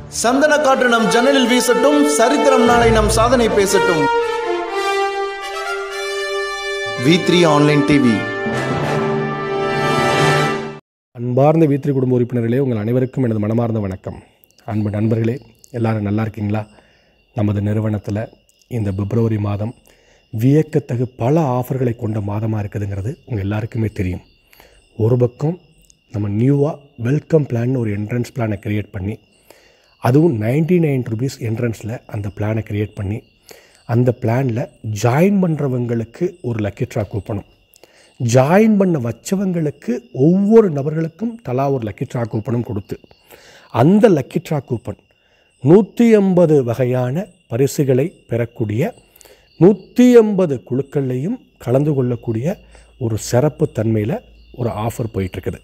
சந்தன காற்று நம் ஜன்னலில் வீசட்டும் சரித்திரம் நாளை நம் சாதனை பேசட்டும் வி த்ரீ ஆன்லைன் டிவி அன்பார்ந்த வீத்திரி குடும்ப உறுப்பினர்களே உங்கள் அனைவருக்கும் எனது மனமார்ந்த வணக்கம் அன்பு நண்பர்களே எல்லாரும் நல்லா இருக்கீங்களா நமது நிறுவனத்தில் இந்த பிப்ரவரி மாதம் வியக்கத்தகு பல ஆஃபர்களை கொண்ட மாதமாக இருக்குதுங்கிறது உங்கள் எல்லாருக்குமே தெரியும் ஒரு பக்கம் நம்ம நியூவாக வெல்கம் பிளான் ஒரு என்ட்ரன்ஸ் பிளானை க்ரியேட் பண்ணி அதுவும் நைன்டி நைன் ருபீஸ் என்ட்ரன்ஸில் அந்த பிளானை க்ரியேட் பண்ணி அந்த பிளானில் ஜாயின் பண்ணுறவங்களுக்கு ஒரு லக்கி ட்ரா கூப்பனும் ஜாயின் பண்ண வச்சவங்களுக்கு ஒவ்வொரு நபர்களுக்கும் தலா ஒரு லக்கி ட்ரா கூப்பனும் கொடுத்து அந்த லக்கி ட்ரா கூப்பன் நூற்றி ஐம்பது வகையான பரிசுகளை பெறக்கூடிய நூற்றி ஐம்பது குழுக்கள்லையும் கலந்து கொள்ளக்கூடிய ஒரு சிறப்பு தன்மையில் ஒரு ஆஃபர் போயிட்டுருக்குது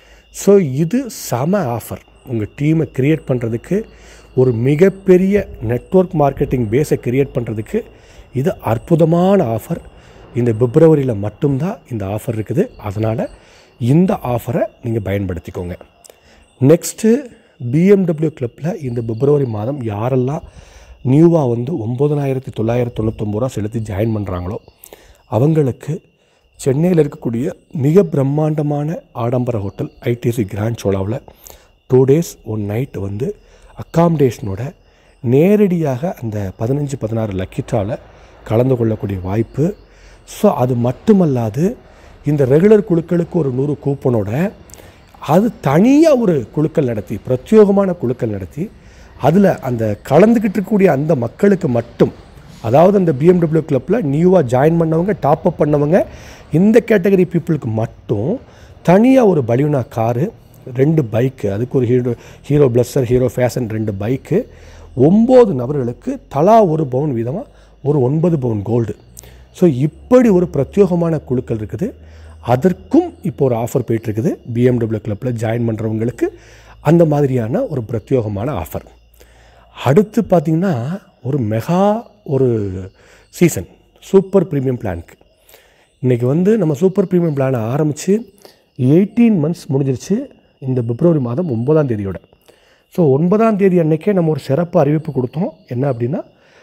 ஸோ இது சம ஆஃபர் உங்கள் டீமை க்ரியேட் பண்ணுறதுக்கு ஒரு மிகப்பெரிய நெட்வொர்க் மார்க்கெட்டிங் பேஸை க்ரியேட் பண்ணுறதுக்கு இது அற்புதமான ஆஃபர் இந்த பிப்ரவரியில் மட்டும்தான் இந்த ஆஃபர் இருக்குது அதனால் இந்த ஆஃபரை நீங்கள் பயன்படுத்திக்கோங்க நெக்ஸ்ட்டு பிஎம்டபிள்யூ கிளப்பில் இந்த பிப்ரவரி மாதம் யாரெல்லாம் நியூவாக வந்து ஒம்பதனாயிரத்தி தொள்ளாயிரத்தி தொண்ணூத்தொம்பது ரூபா செலுத்தி ஜாயின் பண்ணுறாங்களோ அவங்களுக்கு சென்னையில் இருக்கக்கூடிய மிக பிரம்மாண்டமான ஆடம்பர ஹோட்டல் ஐடிசி கிராண்ட் சோலாவில் டூ டேஸ் ஒன் நைட் வந்து அக்காமடேஷனோட நேரடியாக அந்த பதினஞ்சு பதினாறு லக்கிட்டாவில் கலந்து கொள்ளக்கூடிய வாய்ப்பு ஸோ அது மட்டுமல்லாது இந்த ரெகுலர் குழுக்களுக்கு ஒரு நூறு கூப்பனோட அது தனியாக ஒரு குழுக்கள் நடத்தி பிரத்யேகமான குழுக்கள் நடத்தி அதில் அந்த கலந்துக்கிட்டு இருக்கக்கூடிய அந்த மக்களுக்கு மட்டும் அதாவது அந்த பிஎம்டபிள்யூ கிளப்பில் நியூவாக ஜாயின் பண்ணவங்க டாப் அப் பண்ணவங்க இந்த கேட்டகரி பீப்புளுக்கு மட்டும் தனியாக ஒரு பலியூனா காரு ரெண்டு பைக்கு அதுக்கு ஒரு Hero Hero Pleasure Hero Fashion ரெண்டு பைக்கு ஒம்பது நபர்களுக்கு தலா ஒரு பவுன் வீதமாக ஒரு ஒன்பது பவுன் கோல்டு ஸோ இப்படி ஒரு பிரத்யேகமான குழுக்கள் இருக்குது அதற்கும் இப்போ ஒரு ஆஃபர் போயிட்டுருக்குது பிஎம்டபிள்யூ கிளப்பில் ஜாயின் பண்ணுறவங்களுக்கு அந்த மாதிரியான ஒரு பிரத்யேகமான ஆஃபர் அடுத்து பார்த்திங்கன்னா ஒரு மெகா ஒரு சீசன் சூப்பர் ப்ரீமியம் பிளானுக்கு இன்றைக்கி வந்து நம்ம சூப்பர் ப்ரீமியம் பிளானை ஆரம்பித்து எயிட்டீன் மந்த்ஸ் முடிஞ்சிருச்சு இந்த பிப்ரவரி மாதம் ஒன்பதாம் தேதியோட ஸோ ஒன்பதாம் தேதி அன்னைக்கே நம்ம ஒரு சிறப்பு அறிவிப்பு கொடுத்தோம் என்ன அப்படின்னா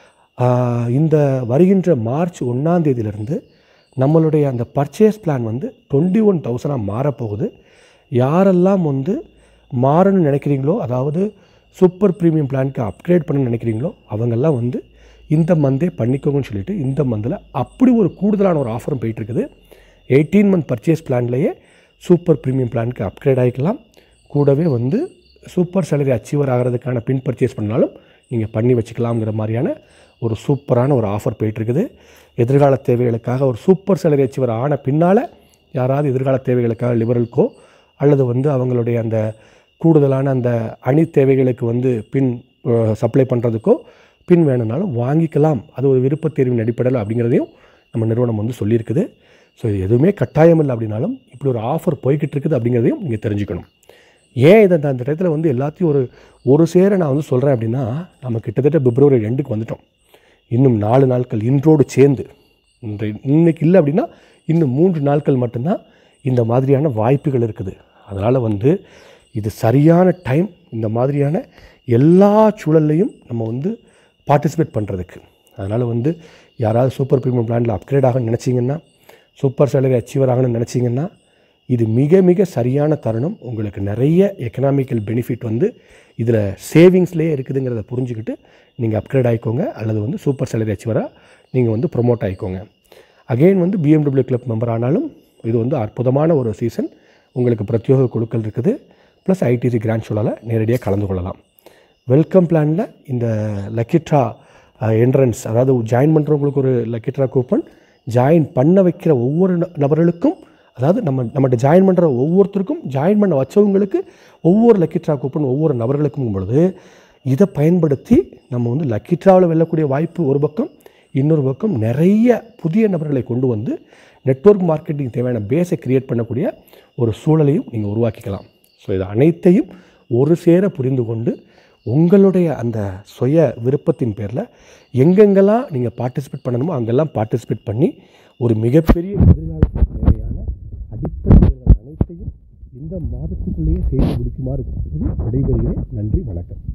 ஆஹ், இந்த வருகின்ற மார்ச் ஒன்றாம் தேதியிலிருந்து நம்மளுடைய அந்த பர்ச்சேஸ் பிளான் வந்து டுவெண்ட்டி ஒன் தௌசண்டாக மாறப்போகுது யாரெல்லாம் வந்து மாறணும்னு நினைக்கிறீங்களோ அதாவது சூப்பர் ப்ரீமியம் பிளானுக்கு அப்கிரேட் பண்ணணும்னு நினைக்கிறீங்களோ அவங்கெல்லாம் வந்து இந்த மந்தே பண்ணிக்கோங்கன்னு சொல்லிட்டு இந்த மந்தில் அப்படி ஒரு கூடுதலான ஒரு ஆஃபரும் போயிட்டுருக்குது எயிட்டீன் மந்த் பர்ச்சேஸ் பிளான்லேயே சூப்பர் ப்ரீமியம் பிளானுக்கு அப்கிரேட் ஆகிக்கலாம் கூடவே வந்து சூப்பர் சேலரி அச்சீவர் ஆகிறதுக்கான பின் பர்ச்சேஸ் பண்ணாலும் நீங்கள் பண்ணி வச்சுக்கலாம்ங்கிற மாதிரியான ஒரு சூப்பரான ஒரு ஆஃபர் போயிட்டுருக்குது எதிர்கால தேவைகளுக்காக ஒரு சூப்பர் சேலரி அச்சீவர் ஆன பின்னால் யாராவது எதிர்கால தேவைகளுக்காக லிபரலுக்கோ அல்லது வந்து அவங்களுடைய அந்த கூடுதலான அந்த அணி தேவைகளுக்கு வந்து பின் சப்ளை பண்ணுறதுக்கோ பின் வேணும்னாலும் வாங்கிக்கலாம் அது ஒரு விருப்பத் தேர்வின் அடிப்படையில் அப்படிங்கிறதையும் நம்ம நிறுவனம் வந்து சொல்லியிருக்குது ஸோ இது எதுவுமே கட்டாயம் இல்லை அப்படின்னாலும் இப்படி ஒரு ஆஃபர் போய்கிட்டு இருக்குது அப்படிங்கிறதையும் நீங்கள் தெரிஞ்சுக்கணும் ஏன் இதை நான் இந்த இடத்துல வந்து எல்லாத்தையும் ஒரு ஒரு சேர நான் வந்து சொல்கிறேன் அப்படின்னா நம்ம கிட்டத்தட்ட பிப்ரவரி ரெண்டுக்கு வந்துட்டோம் இன்னும் நாலு நாட்கள் இன்றோடு சேர்ந்து இன்றை இன்னைக்கு இல்லை அப்படின்னா இன்னும் மூன்று நாட்கள் மட்டும்தான் இந்த மாதிரியான வாய்ப்புகள் இருக்குது அதனால் வந்து இது சரியான டைம் இந்த மாதிரியான எல்லா சூழல்லையும் நம்ம வந்து பார்ட்டிசிபேட் பண்ணுறதுக்கு அதனால் வந்து யாராவது சூப்பர் ப்ரீமியம் பிளானில் அப்கிரேட் ஆகணும்னு நினச்சிங்கன்னா சூப்பர் சேலரி அச்சீவர் ஆகணும்னு நினச்சிங்கன்னா இது மிக மிக சரியான தருணம் உங்களுக்கு நிறைய எக்கனாமிக்கல் பெனிஃபிட் வந்து இதில் சேவிங்ஸ்லேயே இருக்குதுங்கிறத புரிஞ்சுக்கிட்டு நீங்கள் அப்கிரேட் ஆகிக்கோங்க அல்லது வந்து சூப்பர் சேலரி அச்சீவராக நீங்கள் வந்து ப்ரொமோட் ஆகிக்கோங்க அகெயின் வந்து பிஎம்டபிள்யூ கிளப் மெம்பர் ஆனாலும் இது வந்து அற்புதமான ஒரு சீசன் உங்களுக்கு பிரத்யேக குழுக்கள் இருக்குது ப்ளஸ் ஐடிசி கிராண்ட் ஷோலால் நேரடியாக கலந்து கொள்ளலாம் வெல்கம் பிளானில் இந்த லக்கிட்ரா என்ட்ரன்ஸ் அதாவது ஜாயின் பண்ணுறவங்களுக்கு ஒரு லக்கிட்ரா கூப்பன் ஜாயின் பண்ண வைக்கிற ஒவ்வொரு ந- நபர்களுக்கும் அதாவது நம்ம நம்மகிட்ட ஜாயின் பண்ணுற ஒவ்வொருத்தருக்கும் ஜாயின் பண்ண வச்சவங்களுக்கு ஒவ்வொரு லக்கிட்ரா கூப்பன் ஒவ்வொரு நபர்களுக்கும் பொழுது இதை பயன்படுத்தி நம்ம வந்து லக்கிட்ராவில் வெல்லக்கூடிய வாய்ப்பு ஒரு பக்கம் இன்னொரு பக்கம் நிறைய புதிய நபர்களை கொண்டு வந்து நெட்வொர்க் மார்க்கெட்டிங் தேவையான பேஸை கிரியேட் பண்ணக்கூடிய ஒரு சூழலையும் நீங்கள் உருவாக்கிக்கலாம் ஸோ இது அனைத்தையும் ஒரு சேர புரிந்து கொண்டு உங்களுடைய அந்த சுய விருப்பத்தின் பேரில் எங்கெங்கெல்லாம் நீங்கள் பார்ட்டிசிபேட் பண்ணணுமோ அங்கெல்லாம் பார்ட்டிசிபேட் பண்ணி ஒரு மிகப்பெரிய எதிர்காலத்துக்கு தேவையான அடிப்படைகள் அனைத்தையும் இந்த மாதத்துக்குள்ளேயே செய்து முடிக்குமாறு விடைபெறுகிறேன் நன்றி வணக்கம்